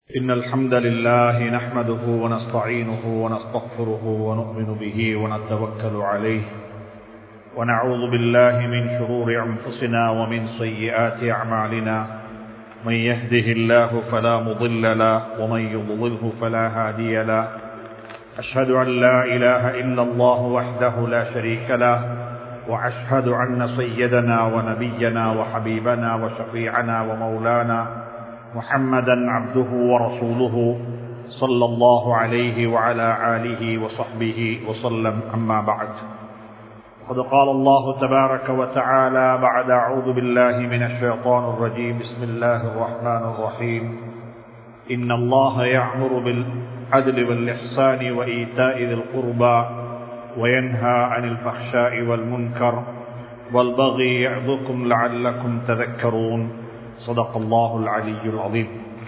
إن الحمد لله نحمده ونستعينه ونستغفره ونؤمن به ونتوكل عليه ونعوذ بالله من شرور أنفسنا ومن سيئات أعمالنا من يهده الله فلا مضل له ومن يضلله فلا هادي له أشهد أن لا إله إلا الله وحده لا شريك له وأشهد أن سيدنا ونبينا وحبيبنا وشفيعنا ومولانا محمدا عبده ورسوله صلى الله عليه وعلى آله وصحبه وسلم أما بعد قد قال الله تبارك وتعالى بعد أعوذ بالله من الشيطان الرجيم بسم الله الرحمن الرحيم إن الله يعمر بالعدل والإحسان وإيتاء ذي القربى وينهى عن الفحشاء والمنكر والبغي يعظكم لعلكم تذكرون صدق الله العلي العظيم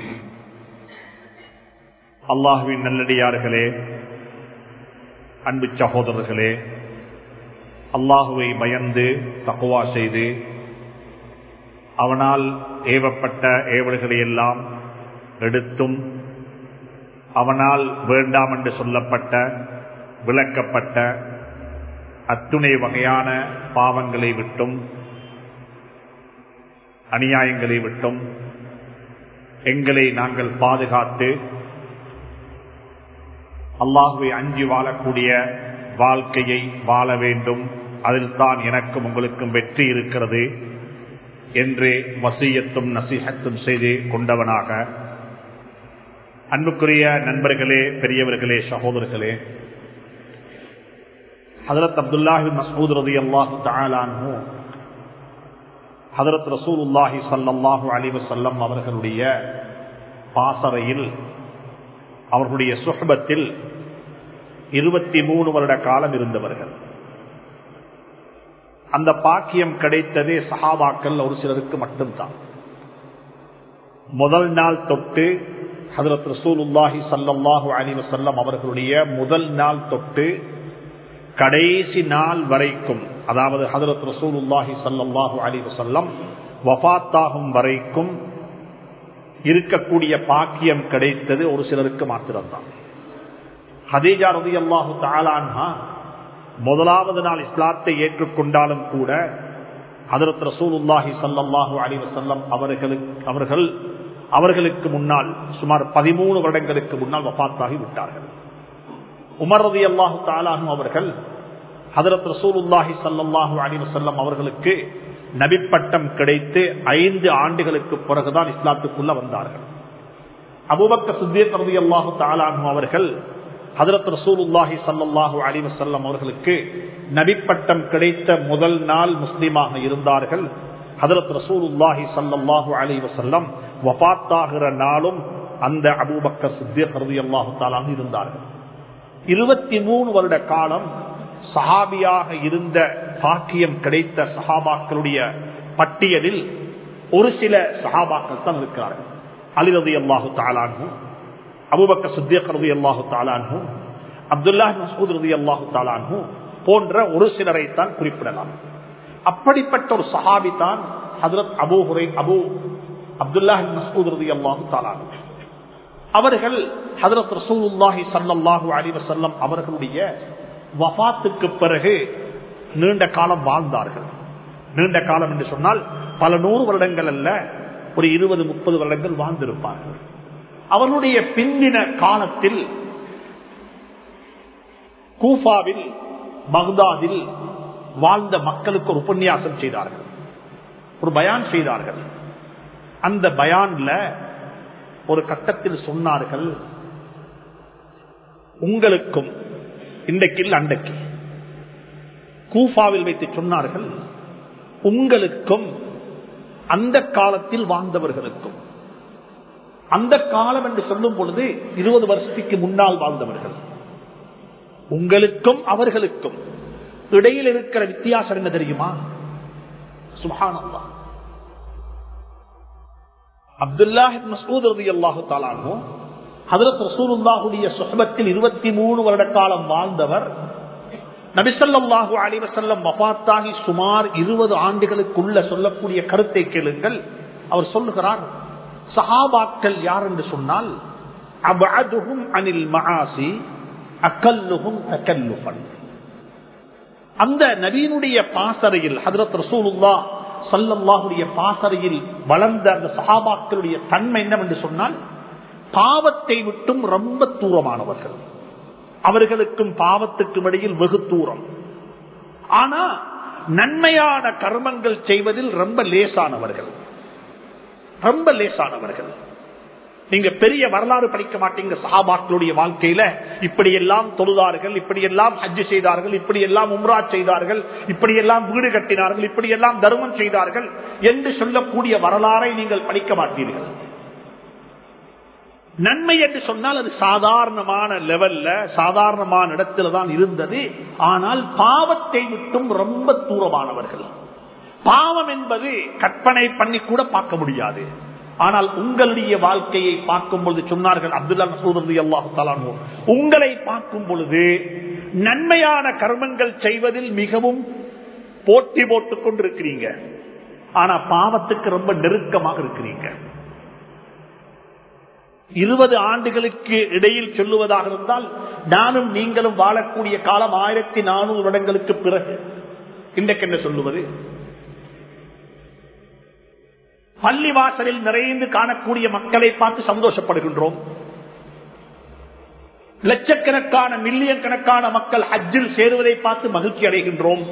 அல்லாஹுவின் நல்லடியார்களே அன்பு சகோதரர்களே அல்லாஹுவை பயந்து தக்குவா செய்து அவனால் ஏவப்பட்ட ஏவல்களை எல்லாம் எடுத்தும் அவனால் வேண்டாம் என்று சொல்லப்பட்ட விளக்கப்பட்ட அத்துணை வகையான பாவங்களை விட்டும் அநியாயங்களை விட்டும் எங்களை நாங்கள் பாதுகாத்து அல்லாஹுவை அஞ்சி வாழக்கூடிய வாழ்க்கையை வாழ வேண்டும் அதில் தான் எனக்கும் உங்களுக்கும் வெற்றி இருக்கிறது என்று வசியத்தும் நசீகத்தும் செய்து கொண்டவனாக அன்புக்குரிய நண்பர்களே பெரியவர்களே சகோதரர்களே ஹதரத் அப்துல்லாஹி மசூத் ரதி அல்லாஹு தாலானு ஹதரத் ரசூலுல்லாஹி சல்லாஹூ அலிவசல்லம் அவர்களுடைய பாசறையில் அவர்களுடைய சுஹபத்தில் இருபத்தி மூணு வருட காலம் இருந்தவர்கள் அந்த பாக்கியம் கிடைத்ததே சஹாபாக்கள் ஒரு சிலருக்கு மட்டும்தான் முதல் நாள் தொட்டு ஹதரத் ரசூலுல்லாஹி சல்லாஹூ அலிவசல்லம் அவர்களுடைய முதல் நாள் தொட்டு கடைசி நாள் வரைக்கும் அதாவது ஹதரத் ரசூலுல்லாஹி சல்லாஹூ அலி வசல்லம் வபாத்தாகும் வரைக்கும் இருக்கக்கூடிய பாக்கியம் கிடைத்தது ஒரு சிலருக்கு மாத்திரம்தான் ஹதீஜா ரதி அல்லாஹு தாலான்ஹா முதலாவது நாள் இஸ்லாத்தை ஏற்றுக்கொண்டாலும் கூட ஹதரத் ரசூலுல்லாஹி சல்லாஹூ அலி வசல்லம் அவர்களுக்கு அவர்கள் அவர்களுக்கு முன்னால் சுமார் பதிமூணு வருடங்களுக்கு முன்னால் வபாத்தாகி விட்டார்கள் உமர் ரதி அல்லாஹு தாலானு அவர்கள் ஹதரத் ரசூலுல்லாஹி சல்லாஹூ அலி வசல்லம் அவர்களுக்கு நபிப்பட்டம் கிடைத்து ஐந்து ஆண்டுகளுக்கு பிறகுதான் இஸ்லாத்துக்குள்ள வந்தார்கள் அபுபக்க சுத்தீர் ரதி அல்லாஹு தாலானு அவர்கள் ஹதரத் ரசூலுல்லாஹி சல்லாஹூ அலி வசல்லம் அவர்களுக்கு நபிப்பட்டம் கிடைத்த முதல் நாள் முஸ்லீமாக இருந்தார்கள் ஹதரத் ரசூலுல்லாஹி சல்லாஹூ அலி வசல்லம் வபாத்தாகிற நாளும் அந்த அபூபக்கர் சித்தீர் ரதி அல்லாஹு தாலானு இருந்தார்கள் இருபத்தி மூணு வருட காலம் சஹாபியாக இருந்த பாக்கியம் கிடைத்த சஹாபாக்களுடைய பட்டியலில் ஒரு சில சஹாபாக்கள் தான் இருக்கிறார்கள் அலிரதி அல்லாஹு தாலானு அபுபக்க சுத்தியக் ரதி அல்லாஹு தாலானு அப்துல்லா மசூத் ரதி அல்லாஹு தாலானு போன்ற ஒரு சிலரை தான் குறிப்பிடலாம் அப்படிப்பட்ட ஒரு சஹாபி தான் ஹதரத் அபு ஹுரை அபு அப்துல்லா மசூத் ரதி அல்லாஹு தாலானு அவர்கள் ஹதரத் ரசூலுல்லாஹி சல்லாஹூ அலி வசல்லம் அவர்களுடைய வபாத்துக்கு பிறகு நீண்ட காலம் வாழ்ந்தார்கள் நீண்ட காலம் என்று சொன்னால் பல நூறு வருடங்கள் அல்ல ஒரு இருபது முப்பது வருடங்கள் வாழ்ந்திருப்பார்கள் அவர்களுடைய பிந்தின காலத்தில் கூஃபாவில் பக்தாதில் வாழ்ந்த மக்களுக்கு ஒரு உபன்யாசம் செய்தார்கள் ஒரு பயான் செய்தார்கள் அந்த பயான்ல ஒரு கட்டத்தில் சொன்னார்கள் உங்களுக்கும் இன்றைக்கு அண்டைக்கு கூஃபாவில் வைத்து சொன்னார்கள் உங்களுக்கும் அந்த காலத்தில் வாழ்ந்தவர்களுக்கும் அந்த காலம் என்று சொல்லும் பொழுது இருபது வருஷத்துக்கு முன்னால் வாழ்ந்தவர்கள் உங்களுக்கும் அவர்களுக்கும் இடையில் இருக்கிற வித்தியாசம் என்ன தெரியுமா சுபானந்தா அப்துல்லாஹிப் மசூத் ரதி அல்லாஹு தாலானோ ஹதரத் ரசூலுல்லாஹுடைய சுஹபத்தில் இருபத்தி மூணு வருட காலம் வாழ்ந்தவர் நபிசல்லாஹு அலிவசல்லம் வபாத்தாகி சுமார் இருபது ஆண்டுகளுக்குள்ள சொல்லக்கூடிய கருத்தை கேளுங்கள் அவர் சொல்லுகிறார் சஹாபாக்கள் யார் என்று சொன்னால் அபஅதுஹும் அனில் மஆசி அகல்லுஹும் தகல்லுஃபன் அந்த நபீனுடைய பாசறையில் ஹதரத் ரசூலுல்லா சல்லல்லாஹுடைய பாசறையில் வளர்ந்த அந்த சஹாபாக்களுடைய தன்மை என்னவென்று சொன்னால் பாவத்தை விட்டும் ரொம்ப தூரமானவர்கள் அவர்களுக்கும் பாவத்துக்கும் இடையில் வெகு தூரம் ஆனா நன்மையான கர்மங்கள் செய்வதில் ரொம்ப லேசானவர்கள் ரொம்ப லேசானவர்கள் நீங்க பெரிய வரலாறு படிக்க மாட்டீங்க சஹாபாக்களுடைய வாழ்க்கையில இப்படி எல்லாம் தொழுதார்கள் இப்படி எல்லாம் ஹஜ் செய்தார்கள் இப்படி எல்லாம் உம்ரா செய்தார்கள் இப்படி எல்லாம் வீடு கட்டினார்கள் இப்படி எல்லாம் தர்மம் செய்தார்கள் என்று சொல்லக்கூடிய வரலாறை நீங்கள் படிக்க மாட்டீர்கள் நன்மை என்று சொன்னால் அது சாதாரணமான லெவல்ல சாதாரணமான இடத்துல தான் இருந்தது ஆனால் பாவத்தை விட்டும் ரொம்ப தூரமானவர்கள் பாவம் என்பது கற்பனை பண்ணி கூட பார்க்க முடியாது ஆனால் உங்களுடைய வாழ்க்கையை பார்க்கும் பொழுது சொன்னார்கள் அப்துல்லா மசூதி அல்லாஹு உங்களை பார்க்கும் பொழுது நன்மையான கர்மங்கள் செய்வதில் மிகவும் போட்டி போட்டுக் கொண்டிருக்கிறீங்க ஆனா பாவத்துக்கு ரொம்ப நெருக்கமாக இருக்கிறீங்க இருபது ஆண்டுகளுக்கு இடையில் சொல்லுவதாக இருந்தால் நானும் நீங்களும் வாழக்கூடிய காலம் ஆயிரத்தி நானூறு வருடங்களுக்கு பிறகு இன்றைக்கு என்ன சொல்லுவது பள்ளி வாசலில் நிறைந்து காணக்கூடிய மக்களை பார்த்து சந்தோஷப்படுகின்றோம் லட்சக்கணக்கான மில்லியன் கணக்கான மக்கள் ஹஜ்ஜில் சேருவதை பார்த்து மகிழ்ச்சி அடைகின்றோம்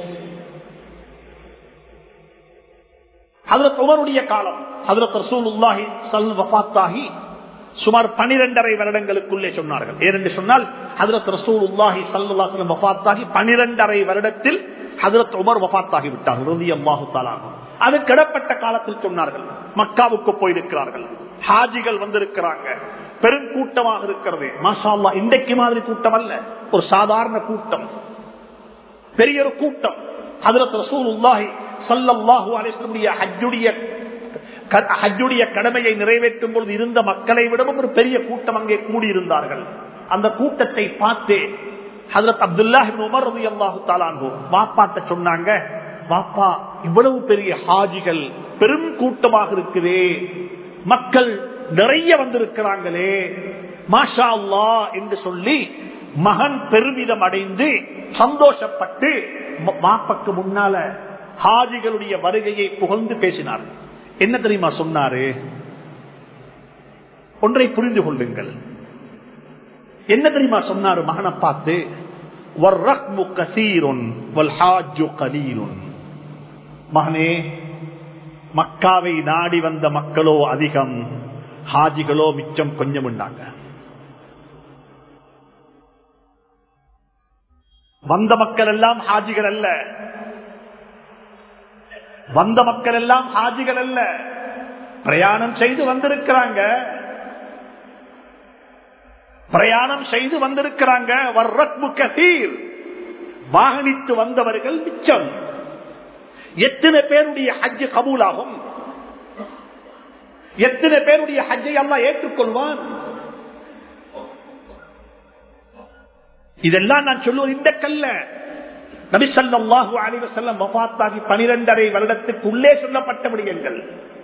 ஹதரத் உமருடைய காலம் ஹதரத் ரசூலுல்லாஹி சல் வஃபாத்தாகி சுமார் பனிரெண்டரை வருடங்களுக்குள்ளே சொன்னார்கள் ஏனென்று சொன்னால் ஹதரத் ரசூல் உல்லாஹி சல்லாஹம் வஃத்தாகி பனிரெண்டரை வருடத்தில் ஹதரத் உமர் வஃத்தாகி விட்டார்கள் ரதி அல்லாஹு தாலாகும் அது கிடப்பட்ட காலத்தில் சொன்னார்கள் மக்காவுக்கு போயிருக்கிறார்கள் ஹாஜிகள் வந்திருக்கிறாங்க பெரும் கூட்டமாக இருக்கிறது மாஷா அல்லா இன்றைக்கு மாதிரி கூட்டம் அல்ல ஒரு சாதாரண கூட்டம் பெரிய ஒரு கூட்டம் ஹதரத் ரசூல் உல்லாஹி சல்லாஹூ அலிஸ்லமுடைய ஹஜ்ஜுடைய ஹஜ்ஜுடைய கடமையை நிறைவேற்றும் பொழுது இருந்த மக்களை விடவும் ஒரு பெரிய கூட்டம் அங்கே கூடியிருந்தார்கள் அந்த கூட்டத்தை பார்த்து ஹசரத் அப்துல்லா உமர் ரவி அல்லாஹு தாலான்கோ வாப்பாட்ட சொன்னாங்க வாப்பா இவ்வளவு பெரிய ஹாஜிகள் பெரும் கூட்டமாக இருக்குதே மக்கள் நிறைய வந்திருக்கிறாங்களே மாஷா அல்லா என்று சொல்லி மகன் பெருமிதம் அடைந்து சந்தோஷப்பட்டு மாப்பக்கு முன்னால ஹாஜிகளுடைய வருகையை புகழ்ந்து பேசினார் என்ன தெரியுமா சொன்னாரு ஒன்றை புரிந்து கொள்ளுங்கள் என்ன தெரியுமா சொன்னாரு மகனை பார்த்து மகனே மக்காவை நாடி வந்த மக்களோ அதிகம் ஹாஜிகளோ மிச்சம் கொஞ்சம் உண்டாங்க வந்த மக்கள் எல்லாம் ஹாஜிகள் அல்ல வந்த மக்கள் எல்லாம் ஹாஜிகள் அல்ல பிரயாணம் செய்து வந்திருக்கிறாங்க பிரயாணம் செய்து வந்திருக்கிறாங்க வாகனித்து வந்தவர்கள் மிச்சம் எத்தனை பேருடைய ஹஜ்ஜு கபூலாகும் எத்தனை பேருடைய ஹஜ்ஜை எல்லாம் ஏற்றுக்கொள்வான் இதெல்லாம் நான் சொல்லுவது இந்த கல்ல நபிசல்லாஹு அலிவசல்லம் மபாத்தாகி பனிரெண்டரை வருடத்துக்குள்ளே சொல்லப்பட்ட விடயங்கள்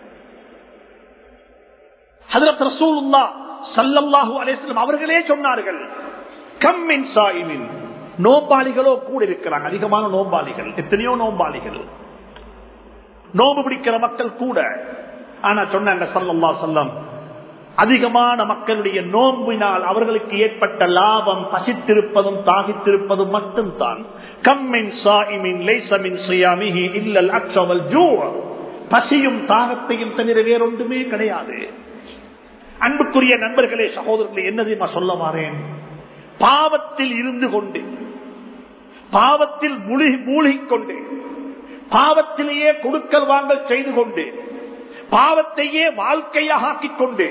ஹதரத் ரசூலுல்லா சல்லல்லாஹு அலிஸ்லம் அவர்களே சொன்னார்கள் கம்மின் சாயிமின் நோம்பாளிகளோ கூட இருக்கிறாங்க அதிகமான நோம்பாளிகள் எத்தனையோ நோம்பாளிகள் நோம்பு பிடிக்கிற மக்கள் கூட ஆனா சொன்னாங்க சல்லல்லா சொல்லம் அதிகமான மக்களுடைய நோம்பினால் அவர்களுக்கு ஏற்பட்ட லாபம் பசித்திருப்பதும் தாகித்திருப்பதும் மட்டும்தான் கம்மின் சாயிமின் லேசமின் சுயாமிகி இல்லல் அக்ஷவல் ஜூ பசியும் தாகத்தையும் தவிர வேறொன்றுமே கிடையாது அன்புக்குரிய நண்பர்களே சகோதரர்களே என்ன தெரியுமா சொல்ல மாறேன் பாவத்தில் இருந்து கொண்டு பாவத்தில் மூழ்கிக் கொண்டு பாவத்திலேயே கொடுக்கல் வாங்கல் செய்து கொண்டு பாவத்தையே வாழ்க்கையாக ஆக்கிக் கொண்டு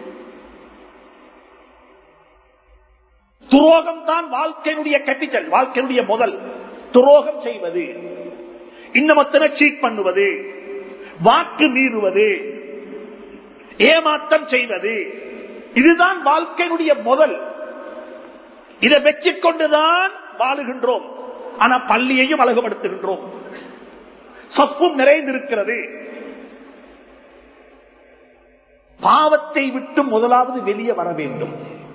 துரோகம் தான் வாழ்க்கையினுடைய கேபிட்டல் வாழ்க்கையினுடைய முதல் துரோகம் செய்வது இன்னமத்தனை சீட் பண்ணுவது வாக்கு மீறுவது ஏமாற்றம் செய்வது இதுதான் வாழ்க்கையினுடைய முதல் இதை வச்சுக் கொண்டுதான் வாழுகின்றோம் ஆனா பள்ளியையும் அழகுபடுத்துகின்றோம் சப்பும் நிறைந்திருக்கிறது பாவத்தை விட்டு முதலாவது வெளியே வர வேண்டும்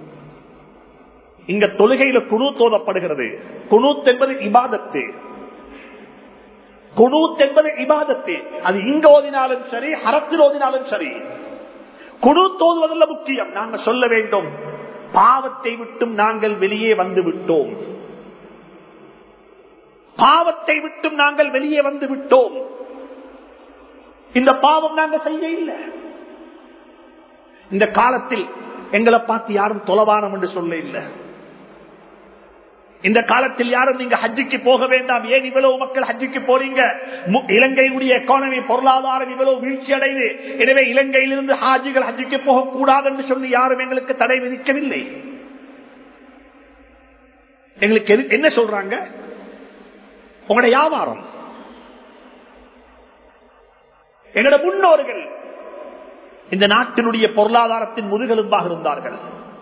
இங்க தொழுகையில குணு தோதப்படுகிறது குனூத் என்பது இபாதத்து குனூத் என்பது இபாதத்து அது இங்க ஓதினாலும் சரி ஹரத்தில் ஓதினாலும் சரி குழு தோதுவதல்ல முக்கியம் நாங்கள் சொல்ல வேண்டும் பாவத்தை விட்டும் நாங்கள் வெளியே வந்து விட்டோம் பாவத்தை விட்டும் நாங்கள் வெளியே வந்து விட்டோம் இந்த பாவம் நாங்கள் செய்ய இல்லை இந்த காலத்தில் எங்களை பார்த்து யாரும் தொலைவானம் என்று சொல்ல இல்லை இந்த காலத்தில் யாரும் நீங்க ஹஜ்ஜிக்கு போக வேண்டாம் ஏன் இவ்வளவு மக்கள் ஹஜ்ஜிக்கு போறீங்க மு- இலங்கையினுடைய எக்கானமி பொருளாதாரம் இவ்வளவு வீழ்ச்சி அடைது எனவே இலங்கையிலிருந்து ஹாஜிகள் ஹஜ்ஜிக்கு போகக்கூடாது என்று சொல்லி யாரும் எங்களுக்கு தடை விதிக்கவில்லை எங்களுக்கு எது- என்ன சொல்றாங்க உங்களுடைய வியாபாரம் எங்களோட முன்னோர்கள் இந்த நாட்டினுடைய பொருளாதாரத்தின் முதுகெலும்பாக இருந்தார்கள்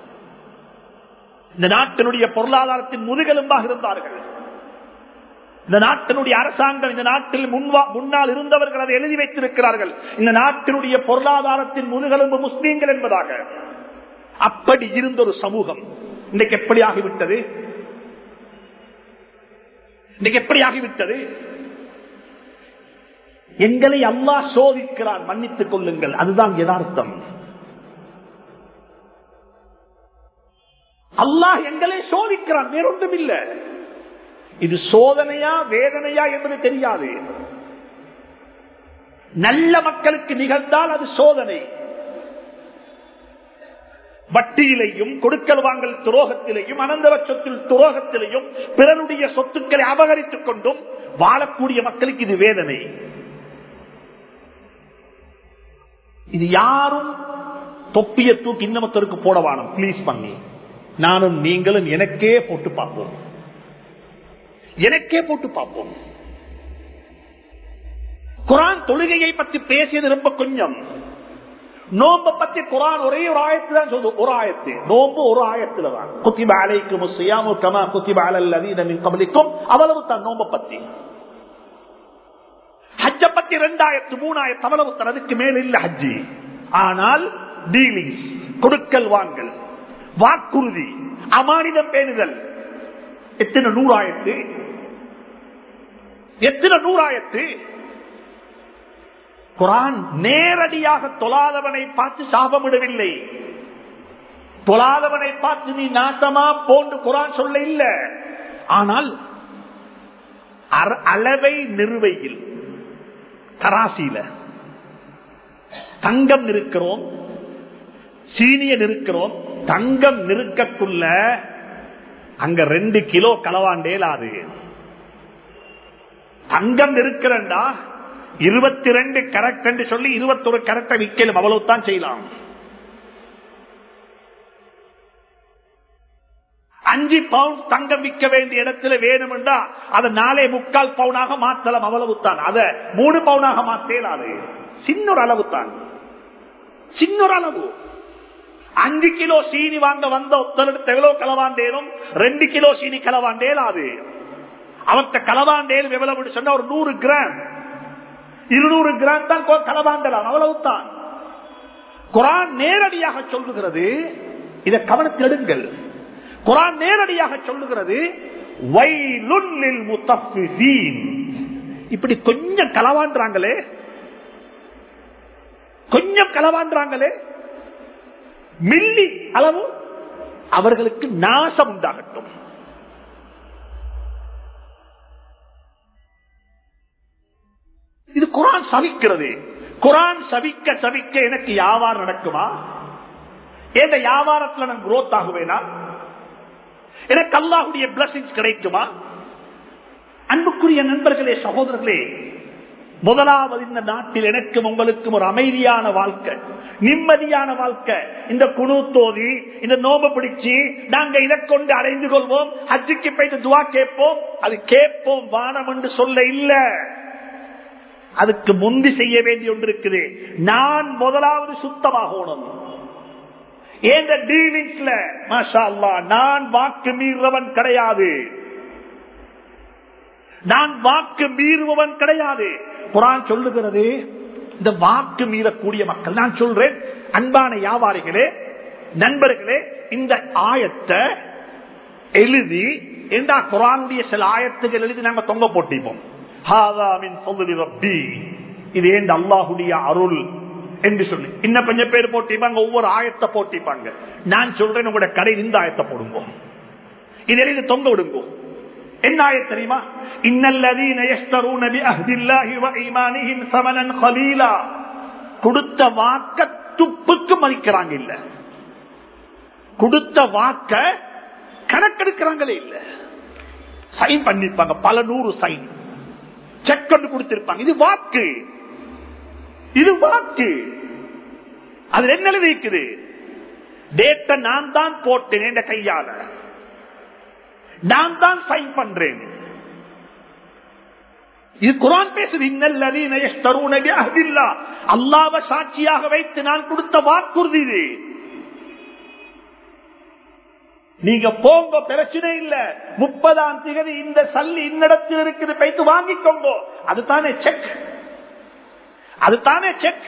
இந்த நாட்டினுடைய பொருளாதாரத்தின் முதுகெலும்பாக இருந்தார்கள் இந்த நாட்டினுடைய அரசாங்கம் இந்த நாட்டில் முன்வா- முன்னால் இருந்தவர்கள் அதை எழுதி வைத்திருக்கிறார்கள் இந்த நாட்டினுடைய பொருளாதாரத்தின் முதுகெலும்பு முஸ்லீம்கள் என்பதாக அப்படி இருந்த ஒரு சமூகம் இன்றைக்கு எப்படி ஆகிவிட்டது இன்றைக்கு எப்படி ஆகிவிட்டது எங்களை அல்லாஹ் சோதிக்கிறான் மன்னித்துக் கொள்ளுங்கள் அதுதான் யதார்த்தம் அல்லாஹ் எங்களை சோதிக்கிறான் வேறொன்றும் இல்ல இது சோதனையா வேதனையா என்பது தெரியாது நல்ல மக்களுக்கு நிகழ்ந்தால் அது சோதனை வட்டியிலையும் கொடுக்கல் வாங்கல் துரோகத்திலையும் அனந்தர சொத்தில் துரோகத்திலையும் பிறருடைய சொத்துக்களை அபகரித்துக் கொண்டும் வாழக்கூடிய மக்களுக்கு இது வேதனை இது யாரும் தொப்பிய தூக்கி இன்னமத்தருக்கு போட வானம் பிளீஸ் பண்ணி நானும் நீங்களும் எனக்கே போட்டு பார்ப்போம் எனக்கே போட்டு பார்ப்போம் குரான் தொழுகையை பற்றி பேசியது ரொம்ப கொஞ்சம் நோம்ப பத்தி குரான் ஒரே ஒரு ஆயத்து தான் சொல்லுது ஒரு ஆயத்து நோம்பு ஒரு ஆயத்துல தான் குத்திப அலைக்கும் சியாமு கமா குத்திப அலல்லதீன மின் கபலிக்கும் அவ்வளவு தான் நோம்ப பத்தி ஹஜ்ஜ பத்தி ரெண்டாயிரத்து மூணாயிரத்து அவ்வளவு தான் அதுக்கு மேல இல்ல ஹஜ்ஜி ஆனால் டீலிங்ஸ் கொடுக்கல் வாங்கல் வாக்குறுதி அமானிதம் பேணுதல் எத்தனை நூறாயிரத்து எத்தனை நூறாயிரத்து குரான் நேரடியாக தொழாதவனை பார்த்து சாபமிடவில்லை தொழாதவனை பார்த்து நீ நாசமா போன்று குரான் சொல்ல இல்ல ஆனால் அர- அளவை நிறுவையில் தராசியில தங்கம் நிற்கிறோம் சீனிய நிற்கிறோம் தங்கம் நிற்கக்குள்ள அங்க ரெண்டு கிலோ களவாண்டேலாது தங்கம் இருக்கிறண்டா இருபத்தி ரெண்டு கரெக்ட் என்று சொல்லி இருபத்தொரு கரெக்டை விற்கலும் அவ்வளவுதான் செய்யலாம் அஞ்சு பவுண்ட் தங்கம் விற்க வேண்டிய இடத்துல வேணும்டா அதை நாளே முக்கால் பவுனாக மாற்றலாம் அவ்வளவு தான் அதை மூணு பவுனாக மாற்றலாது சின்ன ஒரு அளவு தான் சின்ன ஒரு அளவு அஞ்சு கிலோ சீனி வாங்க வந்த ஒத்தருக்கு எவ்வளவு களவாண்டேனும் ரெண்டு கிலோ சீனி களவாண்டேலாது அவர்த்த களவாண்டேலும் எவ்வளவு சொன்னா ஒரு நூறு கிராம் இருநூறு கிராம் தான் கொ- களவாண்டலாம் அவ்வளவுதான் குரான் நேரடியாக சொல்லுகிறது இதை கவனத்தில் எடுங்கள் குரான் நேரடியாக சொல்லுகிறது "வைலுன் லில் முத்தஃபிஃபீன்." இப்படி கொஞ்சம் களவாண்டாங்களே கொஞ்சம் களவாண்டாங்களே மில்லி அளவு அவர்களுக்கு நாசம் உண்டாகட்டும் இது குரான் சவிக்கிறது குரான் சவிக்க சவிக்க எனக்கு வியாபாரம் நடக்குமா எந்த வியாபாரத்துல நான் குரோத் ஆகுவேனா எனக்கு அல்லாஹுடைய பிளஸிங்ஸ் கிடைக்குமா அன்புக்குரிய நண்பர்களே சகோதரர்களே முதலாவது இந்த நாட்டில் எனக்கும் உங்களுக்கும் ஒரு அமைதியான வாழ்க்கை நிம்மதியான வாழ்க்கை இந்த குணு தோதி இந்த நோம்பு பிடிச்சு நாங்க இதை கொண்டு அடைந்து கொள்வோம் ஹஜ்ஜுக்கு போயிட்டு துவா கேட்போம் அது கேட்போம் வானம் என்று சொல்ல இல்ல அதுக்கு முந்தி செய்ய வேண்டிய ஒன்று இருக்குது நான் முதலாவது சுத்தமாகணும் ஏந்த டீலிங்ஸ்ல மாஷா அல்லாஹ், நான் வாக்கு மீறவன் கிடையாது நான் வாக்கு மீறுபவன் கிடையாது குரான் சொல்லுகிறது இந்த வாக்கு மீறக்கூடிய மக்கள் நான் சொல்றேன் அன்பான வியாபாரிகளே நண்பர்களே இந்த ஆயத்தை எழுதி என்றா குரானுடைய சில ஆயத்துகள் எழுதி நாங்க தொங்க போட்டிப்போம் இது ஏன் அல்லாஹுடைய அருள் என்று சொல்லி இன்னும் கொஞ்சம் பேர் போட்டிப்பாங்க ஒவ்வொரு ஆயத்தை போட்டிப்பாங்க நான் சொல்றேன் உங்களோட கடையில் இந்த ஆயத்தை போடுங்க இது எழுதி தொங்க விடுங்க என்ன ஆயத் தெரியுமா இன்னல்லதீன யஸ்தரூன பிஅஹ்தில்லாஹி வ ஈமானிஹிம் ஸமனன் கலீலா கொடுத்த வாக்க துப்புக்கு மதிக்கிறாங்க இல்ல கொடுத்த வாக்க கணக்கெடுக்கிறாங்களே இல்ல சைன் பண்ணிருப்பாங்க பல நூறு சைன் செக் கொண்டு கொடுத்திருப்பாங்க இது வாக்கு இது வாக்கு அது என்ன இருக்குது டேட்டை நான் தான் போட்டேன் என்ற கையால நான் தான் சைன் பண்றேன் இது குரான் பேசுது இன்னல்லதீன அல்லாவ சாட்சியாக வைத்து நான் கொடுத்த வாக்குறுதி இது நீங்க போங்க பிரச்சனை இல்ல முப்பதாம் திகதி இந்த சல்லி இன்னிடத்தில் இருக்குது வைத்து வாங்கிக்கோங்க அதுதானே செக் அதுதானே செக்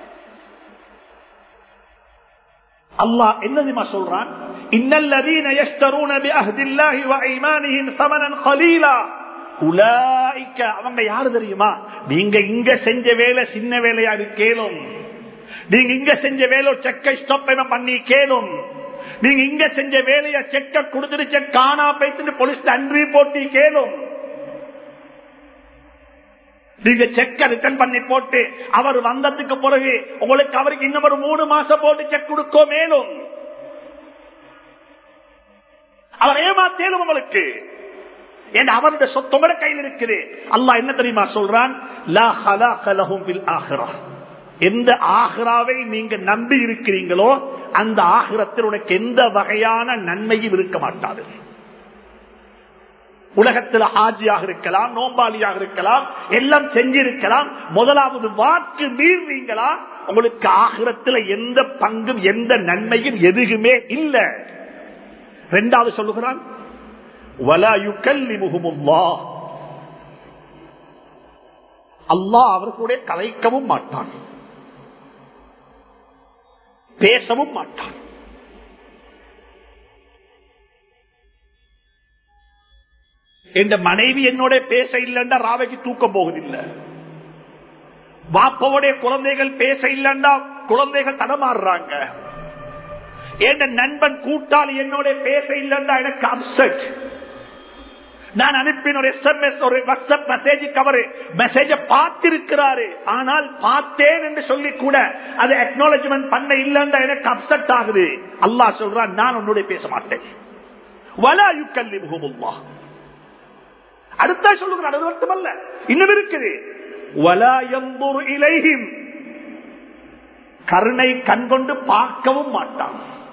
அல்லாஹ் என்னதுமா சொல்றான் இன்னல்லதீன யஷ்தரூன பிஅஹ்தில்லாஹி வ ஈமானிஹிம் ஸமனன் கலீலா உலாய்க்க அவங்க யாரு தெரியுமா நீங்க இங்க செஞ்ச வேலை சின்ன வேலையா கேளும் நீங்க இங்க செஞ்ச வேலை செக்கை ஸ்டாப் பண்ணி கேளும் நீங்க இங்க செஞ்ச வேலைய செக்க கொடுத்துட்டு செக் காணா போயிட்டு போலீஸ் அன்றி போட்டி கேளும் நீங்க செக்க ரிட்டர்ன் பண்ணி போட்டு அவர் வந்ததுக்கு பிறகு உங்களுக்கு அவருக்கு இன்னும் ஒரு மூணு மாசம் போட்டு செக் கொடுக்கோ மேலும் அவர் ஏமாத்தேலும் உங்களுக்கு ஏன் அவருடைய சொத்தோட கையில் இருக்குது அல்லாஹ் என்ன தெரியுமா சொல்றான் எந்த ஆஹ்ராவை நீங்க நம்பி இருக்கிறீங்களோ அந்த ஆகிரத்தில் உனக்கு எந்த வகையான நன்மையும் இருக்க மாட்டாது உலகத்தில் ஆஜியாக இருக்கலாம் நோம்பாளியாக இருக்கலாம் எல்லாம் செஞ்சிருக்கலாம் முதலாவது வாக்கு மீறீங்களா உங்களுக்கு ஆகிரத்தில் எந்த பங்கும் எந்த நன்மையும் எதுவுமே இல்லை ரெண்டாவது சொல்லுகிறான் அல்லாஹ் அவர்களுடைய கலைக்கவும் மாட்டான் பேசவும் மாட்டான் என் மனைவி என்னோட பேச இல்லைண்டா ராவைக்கு தூக்கம் போகுதில்லை வாப்பவுடைய குழந்தைகள் பேச இல்லைண்டா குழந்தைகள் தடமாறுறாங்க என் நண்பன் கூட்டாளி என்னோட பேச இல்லைண்டா எனக்கு அப்செட் நான் அனுப்பின ஒரு எஸ்எம்எஸ் ஒரு வாட்ஸ்அப் மெசேஜ் கவர் மெசேஜ பார்த்திருக்கிறாரு ஆனால் பார்த்தேன் என்று சொல்லி கூட அதை அக்னாலஜ்மெண்ட் பண்ண இல்லைன்னா எனக்கு அப்செட் ஆகுது அல்லாஹ் சொல்றான் நான் உன்னோட பேச மாட்டேன் வலா யுக்கல்லி முகமுல்லா அடுத்த சொல்லுகிறான் அது மட்டுமல்ல இன்னும் இருக்குது வலா எம்பூர் இலைஹிம் கருணை கண்கொண்டு பார்க்கவும் மாட்டான்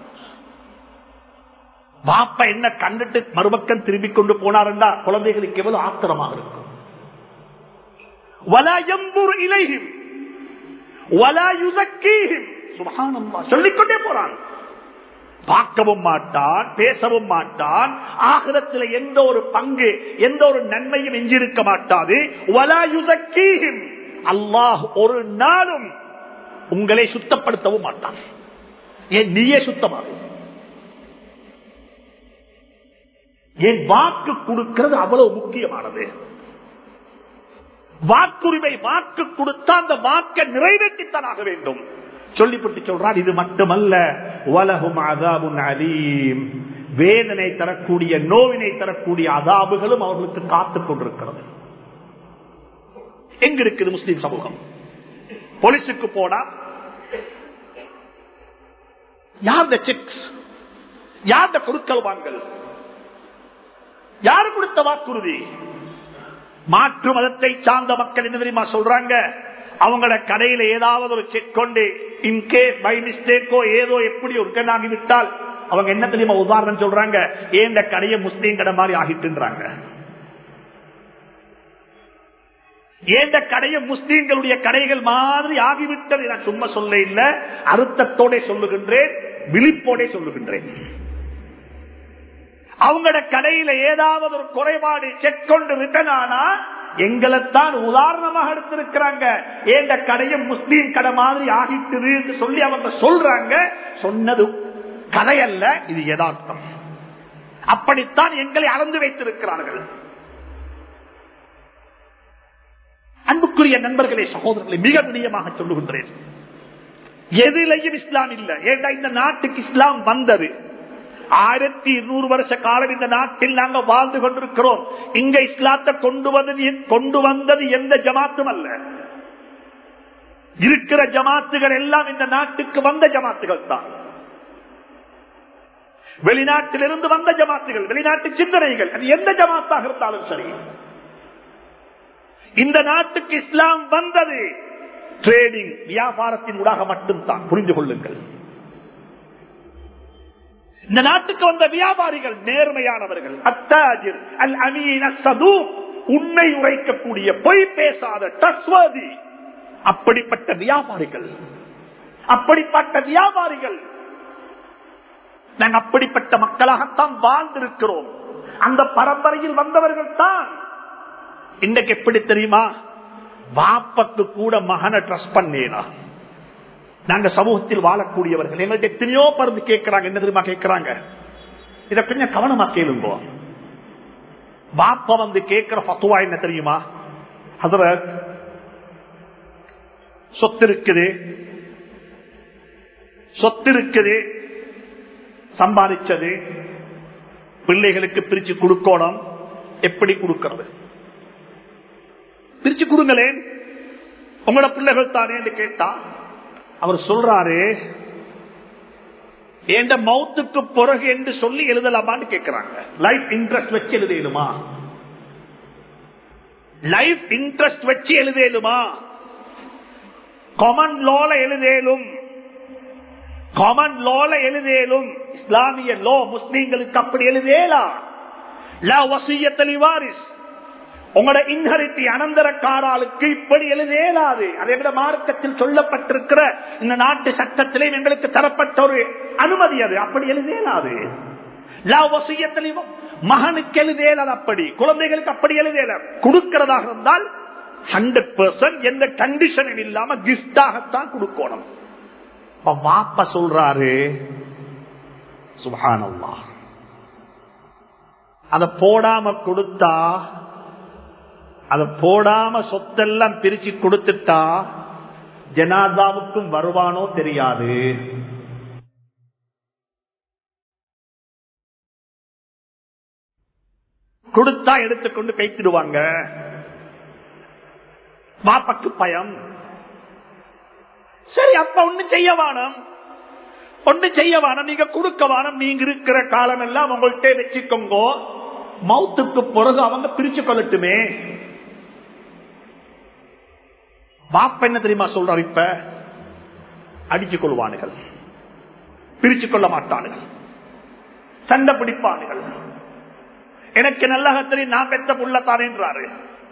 பாப்பா என்ன கண்டுட்டு மறுபக்கம் திரும்பி கொண்டு போனார்டா குழந்தைகளுக்கு எவ்வளவு ஆத்திரமாக இருக்கும் இலையும் சொல்லிக்கொண்டே போறான் பார்க்கவும் மாட்டான் பேசவும் மாட்டான் ஆகிரத்தில் எந்த ஒரு பங்கு எந்த ஒரு நன்மையும் எஞ்சிருக்க மாட்டாது அல்லாஹ் ஒரு நாளும் உங்களை சுத்தப்படுத்தவும் மாட்டான் ஏன் நீயே சுத்தமாகும் என் வாக்கு கொடுக்கிறது அவ்வளவு முக்கியமானது வாக்குரிமை வாக்கு கொடுத்தா அந்த வாக்கை நிறைவேற்றித்தான் ஆக வேண்டும் சொல்லிப்பட்டு சொல்றார் இது மட்டுமல்ல உலகும் அதாபுன் அலீம் வேதனை தரக்கூடிய நோவினை தரக்கூடிய அதாபுகளும் அவர்களுக்கு காத்துக் கொண்டிருக்கிறது எங்க இருக்குது முஸ்லீம் சமூகம் போலீஸுக்கு போனா யார் செக்ஸ் யார் கொடுக்கல் வாங்கல் யாரு கொடுத்த வாக்குறுதி மாற்று மதத்தை சார்ந்த மக்கள் என்ன தெரியுமா சொல்றாங்க அவங்களோட கடையில ஏதாவது ஒரு செக் கொண்டு இன்கேஸ் பை மிஸ்டேக்கோ ஏதோ எப்படி ஒரு ஆகிவிட்டால் அவங்க என்ன தெரியுமா உதாரணம் சொல்றாங்க ஏன் இந்த கடையை முஸ்லீம் கடை மாதிரி ஆகிட்டுன்றாங்க ஏந்த கடைய முஸ்லீம்களுடைய கடைகள் மாதிரி ஆகிவிட்டது நான் சும்மா சொல்ல இல்ல அறுத்தத்தோட சொல்லுகின்றேன் விழிப்போட சொல்லுகின்றேன் அவங்களோட கடையில ஏதாவது ஒரு குறைபாடு செக் கொண்டு ரிட்டன் ஆனா எங்களைத்தான் உதாரணமாக எடுத்திருக்கிறாங்க ஏண்ட கடையும் முஸ்லீம் கடை மாதிரி ஆகிட்டுது சொல்லி அவங்க சொல்றாங்க சொன்னது கதையல்ல இது யதார்த்தம் அப்படித்தான் எங்களை அளந்து வைத்திருக்கிறார்கள் அன்புக்குரிய நண்பர்களே சகோதரர்களை மிக வினியமாக சொல்லுகின்றேன் எதிலையும் இஸ்லாம் இல்லை ஏண்டா இந்த நாட்டுக்கு இஸ்லாம் வந்தது ஆயிரத்தி இருநூறு வருஷ காலம் இந்த நாட்டில் நாங்க வாழ்ந்து கொண்டிருக்கிறோம் இங்க இஸ்லாத்தை கொண்டு வந்தது கொண்டு வந்தது எந்த ஜமாத்தும் அல்ல இருக்கிற ஜமாத்துகள் எல்லாம் இந்த நாட்டுக்கு வந்த ஜமாத்துகள் தான் வெளிநாட்டிலிருந்து வந்த ஜமாத்துகள் வெளிநாட்டு சிந்தனைகள் அது எந்த ஜமாத்தாக இருந்தாலும் சரி இந்த நாட்டுக்கு இஸ்லாம் வந்தது ட்ரேடிங் வியாபாரத்தின் ஊடாக மட்டும்தான் புரிந்து கொள்ளுங்கள் இந்த நாட்டுக்கு வந்த வியாபாரிகள் நேர்மையானவர்கள் அத்தாஜிர் அல் அமீன் சது உண்மை உரைக்கக்கூடிய பொய் பேசாத டஸ்வாதி அப்படிப்பட்ட வியாபாரிகள் அப்படிப்பட்ட வியாபாரிகள் நாங்கள் அப்படிப்பட்ட மக்களாகத்தான் வாழ்ந்திருக்கிறோம் அந்த பரம்பரையில் வந்தவர்கள் தான் இன்றைக்கு எப்படி தெரியுமா வாப்பக்கு கூட மகனை ட்ரஸ்ட் பண்ணேனா நாங்க சமூகத்தில் வாழக்கூடியவர்கள் எங்கள்கிட்ட எத்தனையோ பருந்து கேட்கிறாங்க என்ன தெரியுமா கேட்கிறாங்க இத கொஞ்சம் கவனமா கேளுங்க பாப்பா வந்து கேட்கிற பத்துவா என்ன தெரியுமா அதுல சொத்து இருக்குது சொத்து இருக்குது சம்பாதிச்சது பிள்ளைகளுக்கு பிரிச்சு கொடுக்கணும் எப்படி கொடுக்கிறது பிரிச்சு கொடுங்களேன் உங்களோட பிள்ளைகள் தானே என்று கேட்டா அவர் சொல்றாரு என்ற மௌத்துக்கு பிறகு என்று சொல்லி எழுதலாமான்னு கேட்கிறாங்க லைஃப் இன்ட்ரெஸ்ட் வச்சு எழுதலுமா லைஃப் இன்ட்ரெஸ்ட் வச்சு எழுதலுமா காமன் லோல எழுதேலும் காமன் லோல எழுதேலும் இஸ்லாமிய லோ முஸ்லீம்களுக்கு அப்படி எழுதேலா லா வசியத்தலி வாரிஸ் உங்களோட இன்ஹரிட்டி அனந்தரக்காராளுக்கு இப்படி எழுதேலாது அதை விட மார்க்கத்தில் சொல்லப்பட்டிருக்கிற இந்த நாட்டு சட்டத்திலே எங்களுக்கு தரப்பட்ட ஒரு அனுமதி அது அப்படி எழுதேலாது மகனுக்கு எழுதேலாது அப்படி குழந்தைகளுக்கு அப்படி எழுதேல கொடுக்கிறதாக இருந்தால் ஹண்ட்ரட் பெர்சன்ட் எந்த கண்டிஷனும் இல்லாம கிஃப்டாகத்தான் கொடுக்கணும் வாப்ப சொல்றாரு சுபானல்லா அத போடாம கொடுத்தா அத போடாம சொத்தெல்லாம் பிரிச்சு கொடுத்துட்டா ஜனாதாவுக்கும் வருவானோ தெரியாது கொடுத்தா எடுத்துக்கொண்டு கைத்திடுவாங்க பாப்பக்கு பயம் சரி அப்ப ஒண்ணு செய்ய வானம் ஒண்ணு செய்ய வானம் நீங்க கொடுக்க வானம் நீங்க இருக்கிற காலம் எல்லாம் உங்கள்கிட்ட வச்சுக்கோங்க மௌத்துக்கு பிறகு அவங்க பிரிச்சு கொள்ளட்டுமே பாப்ப என்ன தெரியுமா சொல்றாரு இப்ப அடிச்சு கொள்வானுகள் பிரிச்சு கொள்ள மாட்டானுகள் சண்டை பிடிப்பானுகள் எனக்கு நல்ல தெரியும் நான் பெத்த புள்ளத்தானேன்றாரு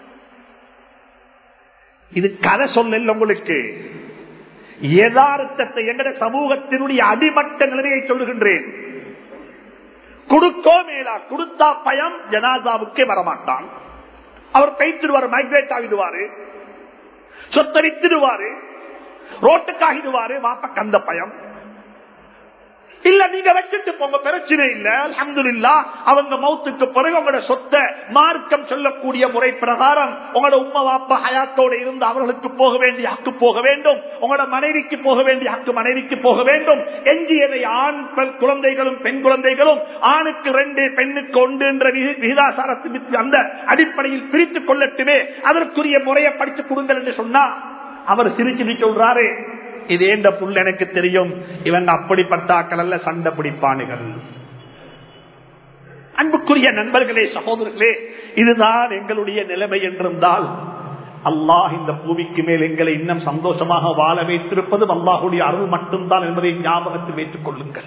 இது கதை சொல்லல உங்களுக்கு யதார்த்தத்தை எங்கட சமூகத்தினுடைய அடிமட்ட நிலைமையை சொல்லுகின்றேன் கொடுக்கோ மேலா கொடுத்தா பயம் ஜனாதாவுக்கே வரமாட்டான் அவர் கைத்திடுவார் மைக்ரேட் ஆகிடுவாரு சொத்தரித்திடுவாரு ரோட்டுக்காகிடுவாரு வாப்ப கந்த பயம் இல்ல நீங்க வச்சுட்டு போங்க பிரச்சனை இல்ல அலமதுல்லா அவங்க மௌத்துக்கு பிறகு உங்களோட சொத்தை மார்க்கம் சொல்லக்கூடிய முறை பிரகாரம் உங்களோட உம்மா வாப்பா ஹயாத்தோட இருந்து அவர்களுக்கு போக வேண்டிய ஹக்கு போக வேண்டும் உங்களோட மனைவிக்கு போக வேண்டிய ஹக்கு மனைவிக்கு போக வேண்டும் எஞ்சியதை ஆண் குழந்தைகளும் பெண் குழந்தைகளும் ஆணுக்கு ரெண்டு பெண்ணுக்கு ஒன்று என்ற விகிதாசாரத்து அந்த அடிப்படையில் பிரித்துக் கொள்ளட்டுமே அதற்குரிய முறையை படித்துக் கொடுங்கள் என்று சொன்னா அவர் சிரிச்சு சொல்றாரு இது ஏண்ட புல் எனக்கு தெரியும் இவங்க அப்படிப்பட்டாக்கள் அல்ல சண்டை பிடிப்பானுகள் அன்புக்குரிய நண்பர்களே சகோதரர்களே இதுதான் எங்களுடைய நிலைமை என்றிருந்தால் அல்லாஹ் இந்த பூமிக்கு மேல் எங்களை இன்னும் சந்தோஷமாக வாழ வைத்திருப்பதும் அல்லாஹுடைய அருள் மட்டும்தான் என்பதை ஞாபகத்தில் வைத்துக் கொள்ளுங்கள்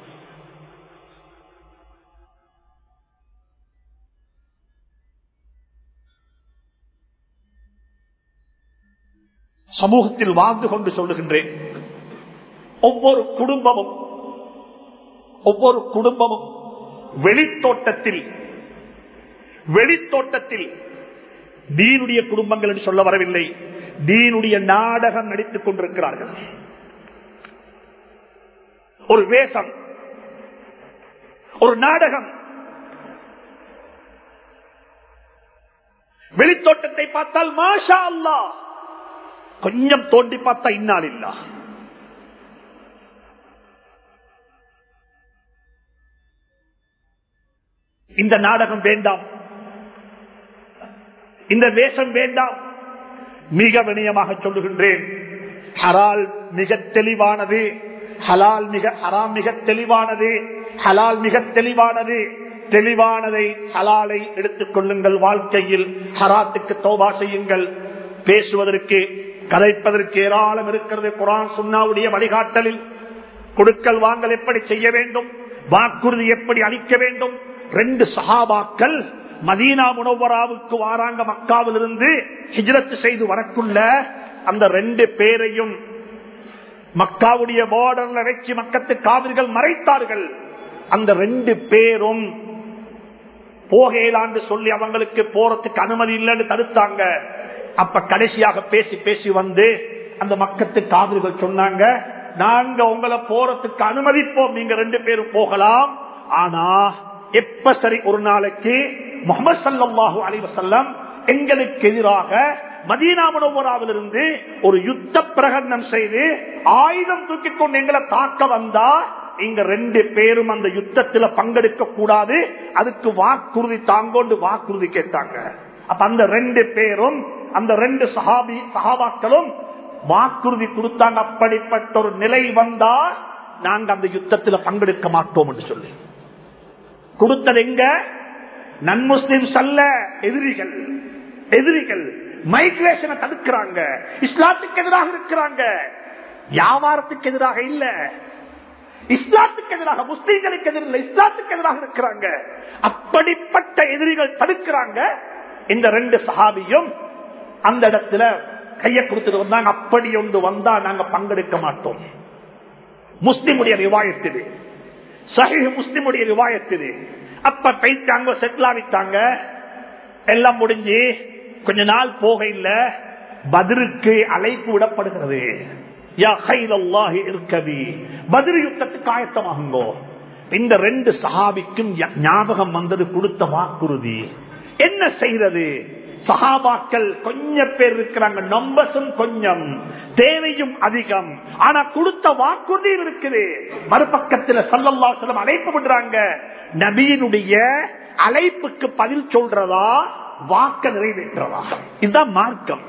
சமூகத்தில் வாழ்ந்து கொண்டு சொல்லுகின்றேன் ஒவ்வொரு குடும்பமும் ஒவ்வொரு குடும்பமும் வெளித்தோட்டத்தில் வெளித்தோட்டத்தில் தீனுடைய குடும்பங்கள் என்று சொல்ல வரவில்லை தீனுடைய நாடகம் நடித்துக் கொண்டிருக்கிறார்கள் ஒரு வேஷம் ஒரு நாடகம் வெளித்தோட்டத்தை பார்த்தால் மாஷா அல்லா கொஞ்சம் தோண்டி பார்த்தா இன்னால் இல்லா இந்த நாடகம் வேண்டாம் இந்த வேஷம் வேண்டாம் மிக வினயமாக சொல்லுகின்றேன் ஹலால் மிக தெளிவானது ஹலால் மிக ஹராம் மிக தெளிவானது ஹலால் மிக தெளிவானது தெளிவானதை ஹலாலை எடுத்துக் கொள்ளுங்கள் வாழ்க்கையில் ஹராத்துக்கு தோபா செய்யுங்கள் பேசுவதற்கு கதைப்பதற்கு ஏராளம் இருக்கிறது குரான் சுன்னாவுடைய வழிகாட்டலில் கொடுக்கல் வாங்கல் எப்படி செய்ய வேண்டும் வாக்குறுதி எப்படி அளிக்க வேண்டும் ரெண்டு சஹாபாக்கள் மதீனா முனவராவுக்கு வாராங்க மக்காவில் இருந்து ஹிஜ்ரத் செய்து வரக்குள்ள அந்த ரெண்டு பேரையும் மக்காவுடைய பார்டர்ல வச்சு மக்கத்து காவிர்கள் மறைத்தார்கள் அந்த ரெண்டு பேரும் போகலான்னு சொல்லி அவங்களுக்கு போறதுக்கு அனுமதி இல்லைன்னு தடுத்தாங்க அப்ப கடைசியாக பேசி பேசி வந்து அந்த மக்கத்து காவிர்கள் சொன்னாங்க நாங்க உங்களை போறதுக்கு அனுமதிப்போம் நீங்க ரெண்டு பேரும் போகலாம் ஆனா எப்ப சரி ஒரு நாளைக்கு முகமது சல்லாஹூ அலிவசல்லம் எங்களுக்கு எதிராக மதீனா முனவராவிலிருந்து ஒரு யுத்த பிரகடனம் செய்து ஆயுதம் தூக்கி கொண்டு எங்களை தாக்க வந்தா இங்க ரெண்டு பேரும் அந்த யுத்தத்துல பங்கெடுக்க கூடாது அதுக்கு வாக்குறுதி தாங்கொண்டு வாக்குறுதி கேட்டாங்க அப்ப அந்த ரெண்டு பேரும் அந்த ரெண்டு சஹாபி சஹாபாக்களும் வாக்குறுதி கொடுத்தாங்க அப்படிப்பட்ட ஒரு நிலை வந்தா நாங்க அந்த யுத்தத்துல பங்கெடுக்க மாட்டோம் என்று சொல்லி கொடுத்தது எங்க நன்முஸ்லிம்ஸ் அல்ல எதிரிகள் எதிரிகள் மைக்ரேஷனை தடுக்கிறாங்க இஸ்லாத்துக்கு எதிராக இருக்கிறாங்க வியாபாரத்துக்கு எதிராக இல்ல இஸ்லாத்துக்கு எதிராக முஸ்லீம்களுக்கு எதிரில் இஸ்லாத்துக்கு எதிராக இருக்கிறாங்க அப்படிப்பட்ட எதிரிகள் தடுக்கிறாங்க இந்த ரெண்டு சஹாபியும் அந்த இடத்துல கையை கொடுத்துட்டு வந்தாங்க அப்படி ஒன்று வந்தா நாங்க பங்கெடுக்க மாட்டோம் முஸ்லிமுடைய ரிவாயத்து சஹி முஸ்லிமுடைய ரிவாயத்து அப்ப போயிட்டாங்க செட்டில் ஆகிட்டாங்க எல்லாம் முடிஞ்சு கொஞ்ச நாள் போக இல்ல பதிலுக்கு அழைப்பு விடப்படுகிறது பதில் யுத்தத்துக்கு ஆயத்தமாகுங்கோ இந்த ரெண்டு சஹாபிக்கும் ஞாபகம் வந்தது கொடுத்த வாக்குறுதி என்ன செய்யறது சஹாபாக்கள் கொஞ்சம் பேர் இருக்கிறாங்க நம்பர்ஸும் கொஞ்சம் தேவையும் அதிகம் ஆனா கொடுத்த வாக்குறுதி இருக்குது மறுபக்கத்தில் சல்லல்லாசலம் அழைப்பு பண்றாங்க நபியினுடைய அழைப்புக்கு பதில் சொல்றதா வாக்க நிறைவேற்றதா இதுதான் மார்க்கம்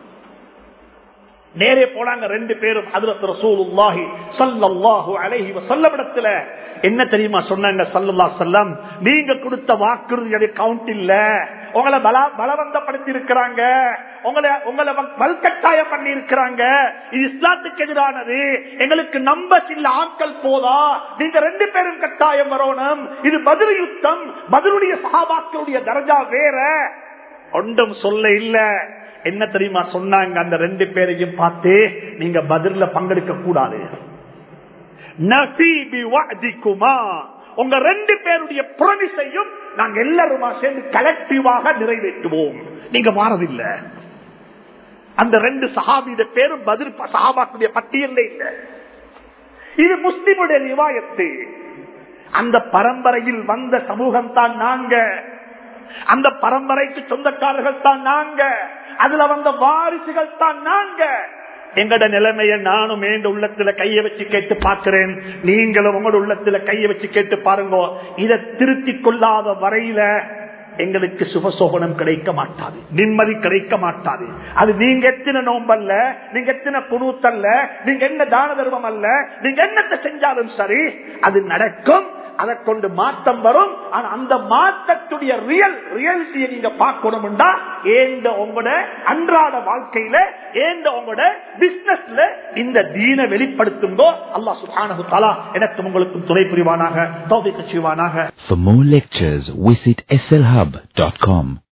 நேரே போனாங்க ரெண்டு பேரும் ஹதரத் ரசூலுல்லாஹி ஸல்லல்லாஹு அலைஹி வஸல்லமிடத்துல என்ன தெரியுமா சொன்னாங்க ஸல்லல்லாஹு அலைஹி வஸல்லம் நீங்க கொடுத்த வாக்குறுதி கவுண்ட் இல்ல உங்களை பல பலவந்தப்படுத்தி இருக்கிறாங்க உங்களை உங்களை வல்கட்டாயம் பண்ணி இருக்கிறாங்க இது இஸ்லாத்துக்கு எதிரானது எங்களுக்கு நம்பஸ் இல்ல ஆட்கள் போதா நீங்க ரெண்டு பேரும் கட்டாயம் வரணும் இது பதில் யுத்தம் பதிலுடைய சகாபாக்களுடைய தரஜா வேற ஒன்றும் சொல்ல இல்ல என்ன தெரியுமா சொன்னாங்க அந்த ரெண்டு பேரையும் பார்த்து நீங்க பதில பங்கெடுக்க கூடாது உங்க ரெண்டு பேருடைய புரமிசையும் நாங்க எல்லாருமா சேர்ந்து கலெக்டிவாக நிறைவேற்றுவோம் நீங்க மாறதில்லை அந்த ரெண்டு சஹாபிய பேரும் பதில் சஹாபாக்குடைய பட்டியல்ல இல்ல இது முஸ்லிமுடைய நிவாயத்து அந்த பரம்பரையில் வந்த சமூகம் தான் நாங்க அந்த பரம்பரைக்கு சொந்தக்காரர்கள் தான் நாங்க அதுல வந்த வாரிசுகள் தான் நாங்க எங்கட நிலைமைய நானும் எந்த உள்ளத்துல கைய வச்சு கேட்டு பார்க்கிறேன் நீங்களும் உங்களோட உள்ளத்துல கைய வச்சு கேட்டு பாருங்க இதை திருத்திக் கொள்ளாத வரையில எங்களுக்கு சுபசோபனம் கிடைக்க மாட்டாது நிம்மதி கிடைக்க மாட்டாது அது நீங்க எத்தனை நோம்பல்ல நீங்க எத்தனை குணூத்தல்ல நீங்க என்ன தான தர்மம் அல்ல நீங்க என்னத்தை செஞ்சாலும் சரி அது நடக்கும் அதை கொண்டு மாற்றம் வரும் ஆனா அந்த மாற்றத்துடைய ரியல் ரியாலிட்டியை நீங்க பார்க்கணும்டா ஏந்த உங்களோட அன்றாட வாழ்க்கையில ஏந்த உங்களோட பிசினஸ்ல இந்த தீன வெளிப்படுத்துங்கோ அல்லா சுபானு தாலா எனக்கு உங்களுக்கும் துணை புரிவானாக தோதிக்க செய்வானாக For more lectures, visit slhub.com.